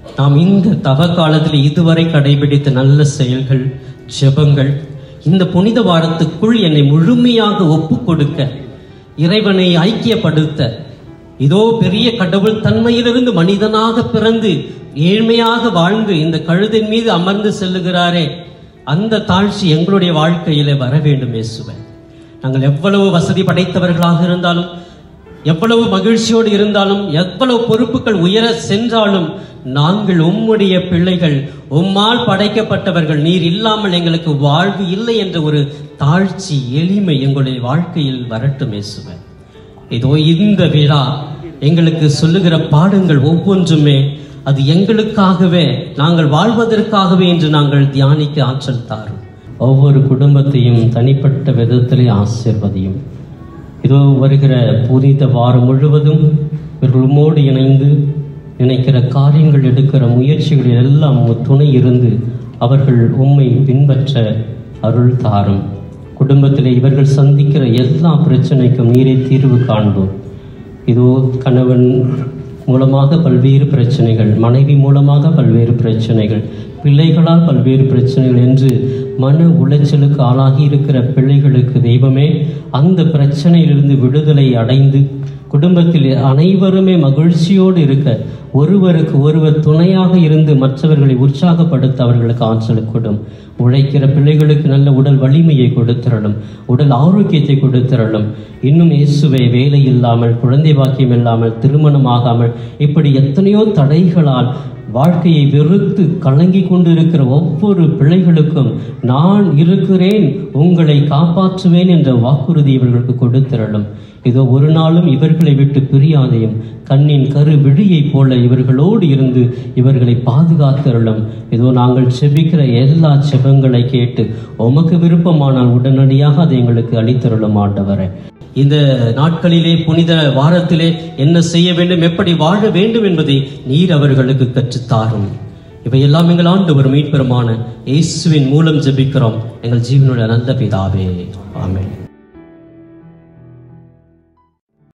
நாம் இந்த தவ காலத்தில் இதுவரை கடைபிடித்த நல்ல செயல்கள் ஜெபங்கள் இந்த புனித வாரத்துக்குள் என்னை முழுமையாக ஒப்பு கொடுக்க இறைவனை ஐக்கியப்படுத்த இதோ பெரிய கடவுள் தன்மையிலிருந்து மனிதனாக பிறந்து ஏழ்மையாக வாழ்ந்து இந்த கழுதின் மீது அமர்ந்து செல்லுகிறாரே அந்த தாழ்ச்சி எங்களுடைய வாழ்க்கையிலே வர வேண்டும் இயேசுவே நாங்கள் எவ்வளவு வசதி படைத்தவர்களாக இருந்தாலும் எவ்வளவு மகிழ்ச்சியோடு இருந்தாலும் எவ்வளவு பொறுப்புகள் உயர சென்றாலும் நாங்கள் உம்முடைய பிள்ளைகள் உம்மால் படைக்கப்பட்டவர்கள் நீர் இல்லாமல் எங்களுக்கு வாழ்வு இல்லை என்ற ஒரு தாழ்ச்சி எளிமை எங்களுடைய வாழ்க்கையில் வரட்டும் இயேசுவே இதோ இந்த விழா எங்களுக்கு சொல்லுகிற பாடங்கள் ஒவ்வொன்றுமே அது எங்களுக்காகவே நாங்கள் வாழ்வதற்காகவே என்று நாங்கள் தியானிக்க ஆற்றல் தாரும் ஒவ்வொரு குடும்பத்தையும் தனிப்பட்ட விதத்திலே ஆசிர்வதியும் இதோ வருகிற புனித வாரம் முழுவதும் இவர்கள் உம்மோடு இணைந்து நினைக்கிற காரியங்கள் எடுக்கிற முயற்சிகளில் எல்லாம் உம் துணை இருந்து அவர்கள் உம்மை பின்பற்ற அருள் தாரும் குடும்பத்திலே இவர்கள் சந்திக்கிற எல்லா பிரச்சனைக்கும் நீரே தீர்வு காண்போம் இதோ கணவன் மூலமாக பல்வேறு பிரச்சனைகள் மனைவி மூலமாக பல்வேறு பிரச்சனைகள் பிள்ளைகளால் பல்வேறு பிரச்சனைகள் என்று மன உளைச்சலுக்கு ஆளாகி இருக்கிற பிள்ளைகளுக்கு தெய்வமே அந்த பிரச்சனையிலிருந்து விடுதலை அடைந்து குடும்பத்தில் அனைவருமே மகிழ்ச்சியோடு இருக்க ஒருவருக்கு ஒருவர் துணையாக இருந்து மற்றவர்களை உற்சாகப்படுத்த அவர்களுக்கு ஆற்றல் கொடும் உழைக்கிற பிள்ளைகளுக்கு நல்ல உடல் வலிமையை கொடுத்திரலும் உடல் ஆரோக்கியத்தை கொடுத்திரலும் இன்னும் இயேசுவை வேலை இல்லாமல் குழந்தை பாக்கியம் இல்லாமல் திருமணமாகாமல் இப்படி எத்தனையோ தடைகளால் வாழ்க்கையை வெறுத்து கலங்கி கொண்டிருக்கிற ஒவ்வொரு பிள்ளைகளுக்கும் நான் இருக்கிறேன் உங்களை காப்பாற்றுவேன் என்ற வாக்குறுதி இவர்களுக்கு கொடுத்திரலும் இதோ ஒரு நாளும் இவர்களை விட்டு பிரியாதையும் கண்ணின் கரு விழியைப் போல இவர்களோடு இருந்து இவர்களை பாதுகாத்திரலும் இதோ நாங்கள் செபிக்கிற எல்லா செபங்களை கேட்டு உமக்கு விருப்பமானால் உடனடியாக அதை எங்களுக்கு அளித்தருளும் ஆண்டவரே இந்த நாட்களிலே புனித வாரத்திலே என்ன செய்ய வேண்டும் எப்படி வாழ வேண்டும் என்பதை நீர் அவர்களுக்கு கற்றுத்தாரும் இவையெல்லாம் எங்கள் ஆண்டவர் மீட்பெருமான இயேசுவின் மூலம் ஜெபிக்கிறோம் எங்கள் ஜீவனுடைய நல்ல பிதாவே ஆமென்